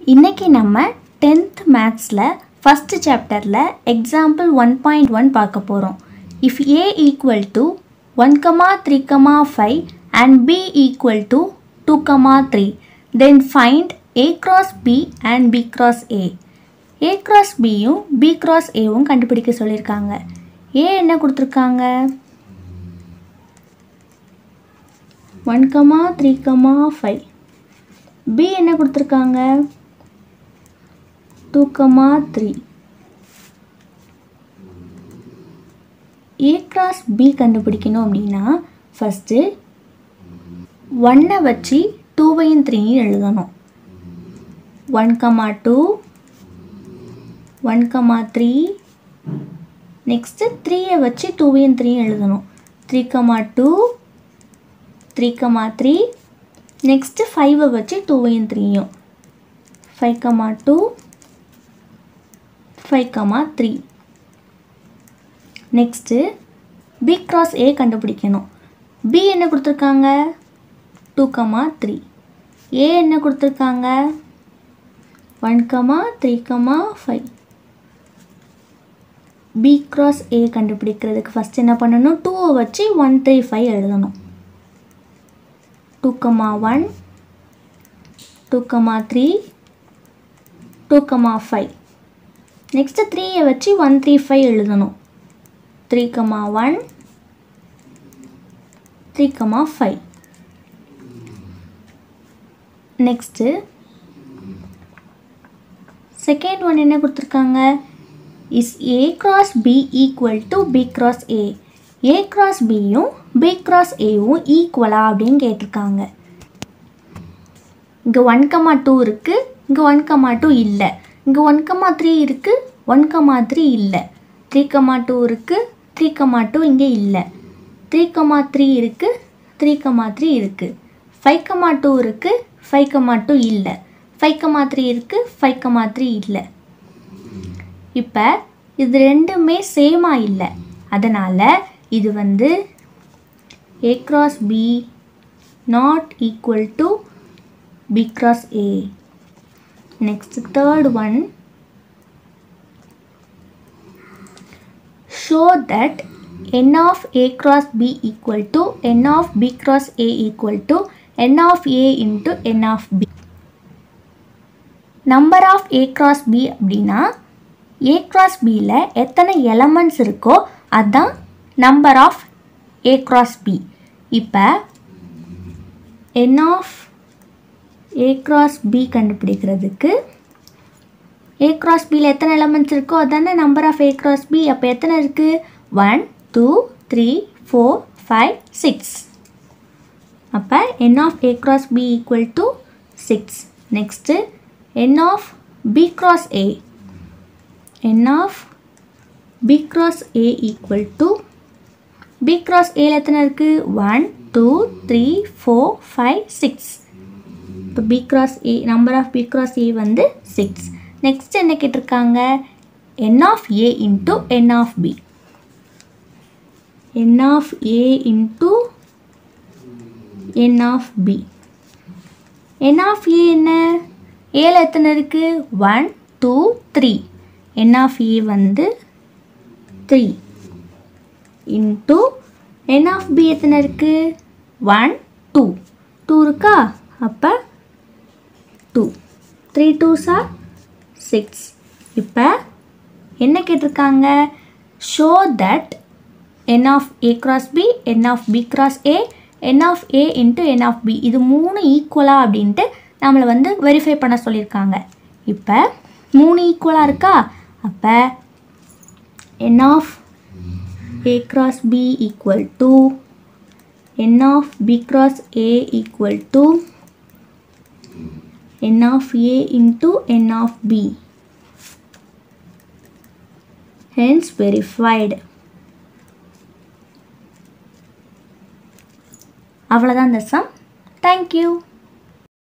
இன்னைக்கு நம்ம டென்த் மேத்ஸில் ஃபஸ்ட்டு சாப்டரில் எக்ஸாம்பிள் ஒன் பாயிண்ட் ஒன் பார்க்க போகிறோம் if A equal to one comma three comma five and B equal to two comma three then find A cross B and B cross A A cross பியும் B cross ஏவும் கண்டுபிடிக்க சொல்லியிருக்காங்க A என்ன கொடுத்துருக்காங்க one comma three comma five B என்ன கொடுத்துருக்காங்க two comma three A cross B கண்டுபிடிக்கணும் அப்படின்னா ஃபஸ்ட்டு ஒன்னை வச்சு டூவையும் த்ரீயும் எழுதணும் one comma two one comma three next த்ரீயை வச்சு டூவையும் த்ரீயும் எழுதணும் three comma two three comma three next ஃபைவை வச்சு டூவையும் த்ரீயும் five comma two five comma three next B cross A கண்டுபிடிக்கணும் பி என்ன கொடுத்துருக்காங்க டூ கமா த்ரீ ஏ என்ன கொடுத்துருக்காங்க one comma three comma five B cross A கண்டுபிடிக்கிறதுக்கு ஃபஸ்ட் என்ன பண்ணணும் டூவை வச்சு ஒன் த்ரீ ஃபைவ் எழுதணும் two comma one two comma three two comma five next த்ரீயை வச்சு ஒன் த்ரீ ஃபைவ் எழுதணும் three comma one three comma five next second one என்ன கொடுத்துருக்காங்க is A cross B equal to B cross A A cross பியும் B cross ஏவும் ஈக்குவலா அப்படின்னு கேட்டிருக்காங்க இங்கே ஒன் கமா டூ இருக்குது இங்கே ஒன் கமா டூ இல்லை இங்கே ஒன் கமா த்ரீ இருக்குது ஒன் கமா த்ரீ இல்லை த்ரீ கமா டூ இருக்குது த்ரீ கமா டூ இங்கே இல்லை த்ரீ கமா த்ரீ இருக்குது த்ரீ கமா த்ரீ இருக்குது ஃபைவ் கமா டூ இருக்குது ஃபைவ் கமா டூ இல்லை ஃபைவ் கமா த்ரீ இருக்குது ஃபைவ் கமா த்ரீ இல்லை இப்போ இது ரெண்டுமே சேமாக இல்லை அதனால் இது வந்து A cross B not equal to B cross A next third one show that n of a cross b equal to n of b cross a equal to n of a into n of b number of A cross B அப்படின்னா A cross பியில் எத்தனை elements இருக்கோ அதுதான் number of A cross B இப்போ n of A cross B கண்டுபிடிக்கிறதுக்கு A cross பியில் எத்தனை elements இருக்கோ அதானே number of A cross B அப்போ எத்தனை இருக்குது one two three four five six அப்போ n of A cross B equal to six next n of b cross a n of b cross a equal to b cross a ல எத்தனை இருக்குது one two three four five six இப்போ b cross a number of b cross a வந்து six next என்ன கேட்டிருக்காங்க n of a into n of b n of a into n of b n of a என்ன ஏல எத்தனை இருக்குது one two three n of A வந்து three into n of B எத்தனை இருக்குது ஒன் டூ டூ இருக்கா அப்போ two three two sir six இப்போ என்ன கேட்டிருக்காங்க show that n of A cross B n of B cross A n of A into n of B இது மூணு ஈக்குவலா அப்படின்ட்டு நம்மளை வந்து வெரிஃபை பண்ண சொல்லியிருக்காங்க இப்போ மூணு ஈக்குவலாக இருக்கா அப்போ n of A cross B equal to n of B cross A equal to n of A into n of B hence verified அவ்வளோதான் இந்த சம் தேங்க்யூ